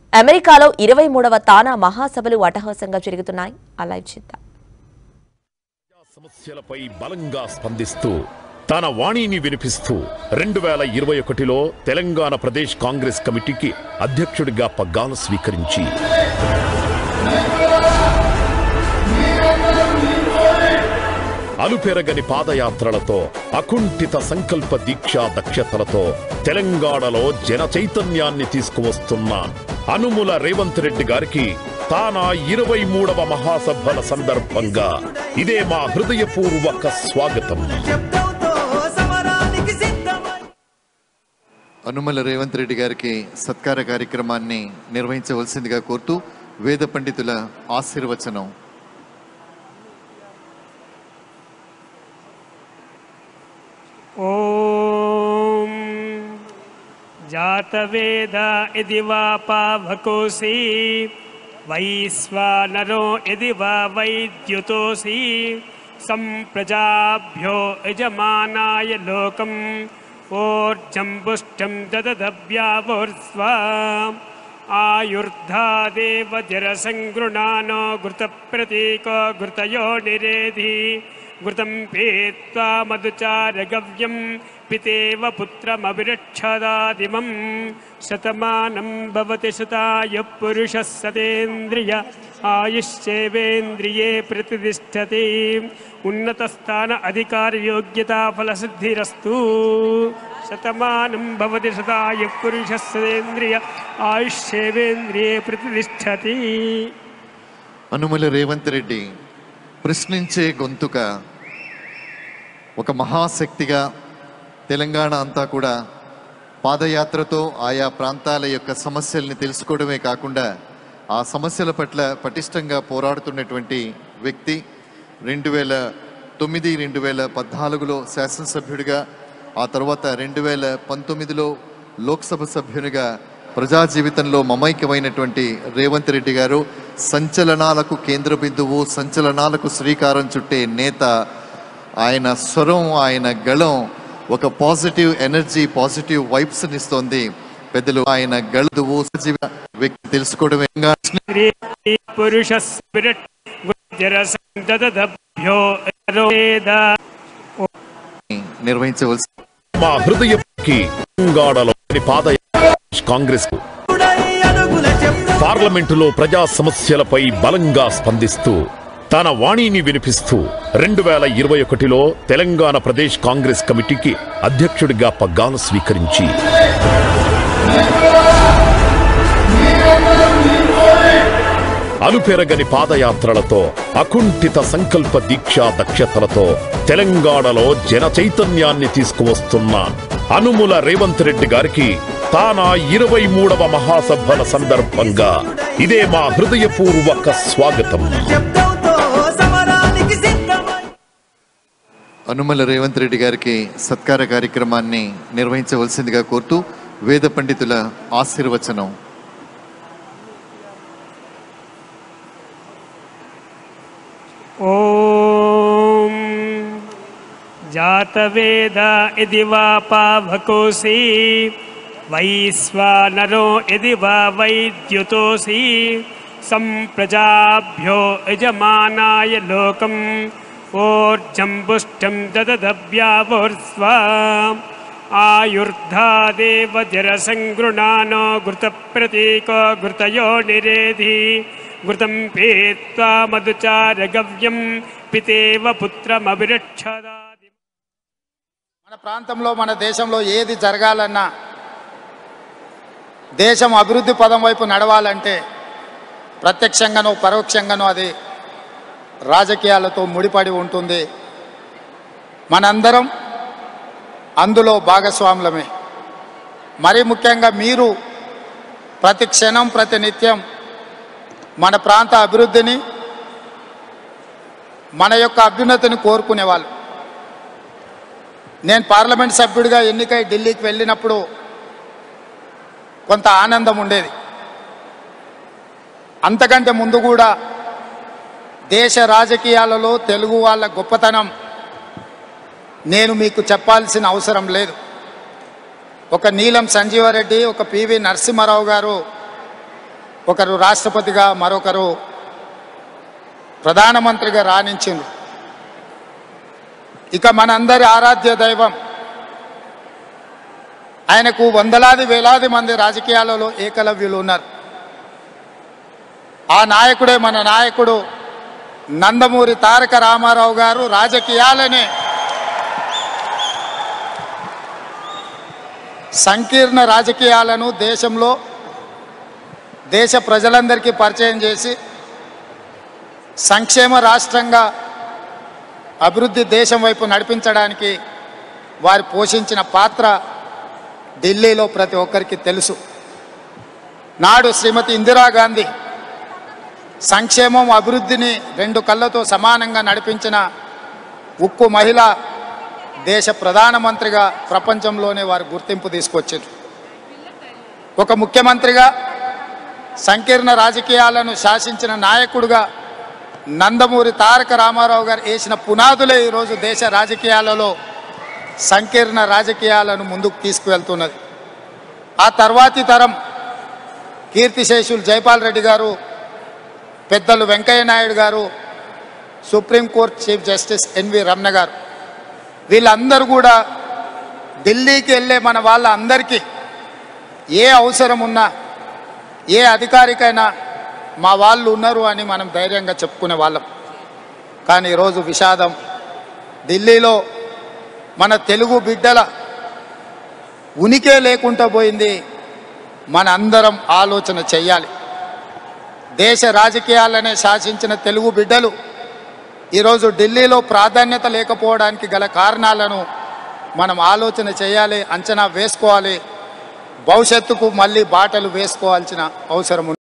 అమెరికాలో ఇరవై మూడవ తానా మహాసభలు అటహాసంగా జరుగుతున్నాయి ఆ లైవ్ చూద్దాం సమస్యలపై బలంగా స్పందిస్తూ తన వాణిని వినిపిస్తూ రెండు వేల ఇరవై ఒకటిలో తెలంగాణ ప్రదేశ్ కాంగ్రెస్ కమిటీకి అధ్యక్షుడిగా పగ్గాలు స్వీకరించి అలుపెరగని పాదయాత్రలతో అకుంఠిత సంకల్ప దీక్షా దక్షతలతో తెలంగాణలో జన చైతన్యాన్ని తీసుకువస్తున్న అనుముల రేవంత్ రెడ్డి గారికి తానా ఇరవై మూడవ మహాసభల సందర్భంగా ఇదే మా హృదయపూర్వక స్వాగతం శబ్దంతో సమరానికి సిద్ధమై అనుమల రేవంత్ రెడ్డి గారికి సత్కార కార్యక్రమాన్ని నిర్వహించవలసిందిగా కోరుతూ వేద పండితుల ఆశీర్వచనం ॐ जातवेद इति वा पावकोऽसि वैश्वानरो यदि वा वैद्युतोऽसि सम्प्रजाभ्यो यजमानाय लोकम् ऊर्जं पुष्टं दददव्यावोर्स्वा आयुर्धादेव जरसङ्गृणानो घृतप्रतीको घृतयो निरेधि घृतं पीत्वा मधुचारगव्यं पितेव पुत्रमभिरक्षदादिमं शतमानं भवति शताय पुरुषः सतेन्द्रिय आयुश्चेवेन्द्रिये प्रतिष्ठति उन्नतस्थान अधिकारयोग्यता फलसिद्धिरस्तु शतमानं भवति शताय पुरुषः सतेन्द्रिय आयुष्येवेन्द्रिये प्रतिष्ठति అనుమల రేవంత్ రెడ్డి ప్రశ్నించే గొంతుక ఒక మహాశక్తిగా తెలంగాణ అంతా కూడా పాదయాత్రతో ఆయా ప్రాంతాల యొక్క సమస్యల్ని తెలుసుకోవడమే కాకుండా ఆ సమస్యల పట్ల పటిష్టంగా పోరాడుతున్నటువంటి వ్యక్తి రెండు వేల తొమ్మిది రెండు వేల పద్నాలుగులో శాసనసభ్యుడిగా ఆ తర్వాత రెండు వేల పంతొమ్మిదిలో లోక్సభ సభ్యునిగా ప్రజా జీవితంలో మమైక్యమైనటువంటి రేవంత్ రెడ్డి గారు సంచలనాలకు కేంద్ర బిందువు సంచలనాలకు శ్రీకారం చుట్టే నేత ఆయన స్వరం ఆయన గళం ఒక పాజిటివ్ ఎనర్జీ పాజిటివ్ వైబ్స్ ఇస్తోంది పెద్దలు ఆయన గళదువు సజీవ వ్యక్తి తెలుసుకోవడమే స్త్రీ పురుషస్పిరట్ జరసందదభ్యో వేద నిర్వహించవలసి మా హృదయకి తెలంగాణలోని పాదయాత్ర కాంగ్రెస్ అడుగుల శబ్దం పార్లమెంటులో ప్రజా సమస్యలపై బలంగా స్పందిస్తూ తన వాణిని వినిపిస్తూ రెండు వేల ఇరవై ఒకటిలో తెలంగాణ ప్రదేశ్ కాంగ్రెస్ కమిటీకి అధ్యక్షుడిగా పగ్గాలు స్వీకరించి అలుపెరగని పాదయాత్రలతో అకుంఠిత సంకల్ప దీక్షా దక్షతలతో తెలంగాణలో జన చైతన్యాన్ని తీసుకువస్తున్న అనుముల రేవంత్ రెడ్డి గారికి తానా ఇరవై మూడవ మహాసభల సందర్భంగా ఇదే మా హృదయపూర్వక స్వాగతం శబ్దంతో సమరానికి సిద్ధమై అనుమల రేవంత్ రెడ్డి గారికి సత్కార కార్యక్రమాన్ని నిర్వహించవలసిందిగా కోరుతూ వేద పండితుల ఆశీర్వచనం ॐ जातवेद इति वा पावकोऽसि वैश्वानरो यदि वा वैद्युतोऽसि सम्प्रजाभ्यो यजमानाय लोकम् ऊर्जं पुष्टं दददव्यावोर्स्वा आयुर्धादेव जरसङ्गृणानो घृतप्रतीको घृतयो निरेधि घृतं पीत्वा मधुचारगव्यं पितेव पुत्रमभिरक्षदादि మన ప్రాంతంలో మన దేశంలో ఏది జరగాలన్నా దేశం అభివృద్ధి పదం వైపు నడవాలంటే ప్రత్యక్షంగానో పరోక్షంగానో అది రాజకీయాలతో ముడిపడి ఉంటుంది మనందరం అందులో భాగస్వాములమే మరీ ముఖ్యంగా మీరు ప్రతి క్షణం ప్రతి నిత్యం మన ప్రాంత అభివృద్ధిని మన యొక్క అభ్యున్నతిని కోరుకునేవాళ్ళు నేను పార్లమెంట్ సభ్యుడిగా ఎన్నికై ఢిల్లీకి వెళ్ళినప్పుడు కొంత ఆనందం ఉండేది అంతకంటే ముందు కూడా దేశ రాజకీయాలలో తెలుగు వాళ్ళ గొప్పతనం నేను మీకు చెప్పాల్సిన అవసరం లేదు ఒక నీలం సంజీవారెడ్డి ఒక పివి నరసింహారావు గారు ఒకరు రాష్ట్రపతిగా మరొకరు ప్రధానమంత్రిగా రాణించింది ఇక మనందరి ఆరాధ్య దైవం ఆయనకు వందలాది వేలాది మంది రాజకీయాలలో ఏకలవ్యులు ఉన్నారు ఆ నాయకుడే మన నాయకుడు నందమూరి తారక రామారావు గారు రాజకీయాలనే సంకీర్ణ రాజకీయాలను దేశంలో దేశ ప్రజలందరికీ పరిచయం చేసి సంక్షేమ రాష్ట్రంగా అభివృద్ధి దేశం వైపు నడిపించడానికి వారు పోషించిన పాత్ర ఢిల్లీలో ప్రతి ఒక్కరికి తెలుసు నాడు శ్రీమతి ఇందిరాగాంధీ సంక్షేమం అభివృద్ధిని రెండు కళ్ళతో సమానంగా నడిపించిన ఉక్కు మహిళ దేశ ప్రధానమంత్రిగా ప్రపంచంలోనే వారు గుర్తింపు తీసుకొచ్చారు ఒక ముఖ్యమంత్రిగా సంకీర్ణ రాజకీయాలను శాసించిన నాయకుడుగా నందమూరి తారక రామారావు గారు వేసిన పునాదులే ఈరోజు దేశ రాజకీయాలలో సంకీర్ణ రాజకీయాలను ముందుకు తీసుకువెళ్తున్నది ఆ తర్వాతి తరం కీర్తిశేషులు జైపాల్ రెడ్డి గారు పెద్దలు వెంకయ్య నాయుడు గారు supreme court chief justice N V Ramana గారు వీళ్ళందరూ కూడా ఢిల్లీకి వెళ్ళే మన వాళ్ళందరికీ ఏ అవసరం ఉన్నా ఏ అధికారికైనా మా వాళ్ళు ఉన్నారు అని మనం ధైర్యంగా చెప్పుకునే వాళ్ళం కానీ ఈరోజు విషాదం ఢిల్లీలో మన తెలుగు బిడ్డల ఉనికే లేకుండా పోయింది మన అందరం ఆలోచన చెయ్యాలి దేశ రాజకీయాలనే శాసించిన తెలుగు బిడ్డలు ఈరోజు ఢిల్లీలో ప్రాధాన్యత లేకపోవడానికి గల కారణాలను మనం ఆలోచన చేయాలి అంచనా వేసుకోవాలి భవిష్యత్తుకు మళ్ళీ బాటలు వేసుకోవాల్సిన అవసరం ఉంది